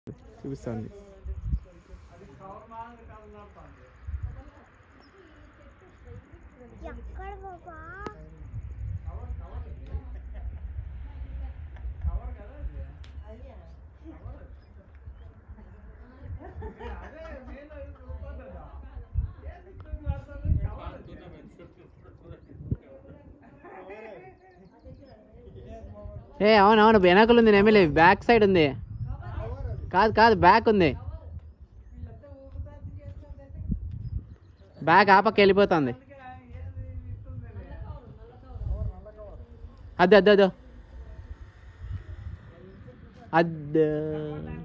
చూపిస్తుంది ఎక్కడ బాబా ఏ అవును అవును వెనకలు ఉంది ఎమ్మెల్యే బ్యాక్ సైడ్ ఉంది కాదు కాదు బ్యాక్ ఉంది బ్యాక్ ఆ పక్క వెళ్ళిపోతుంది అద్దు అద్దు అద్దు అద్దు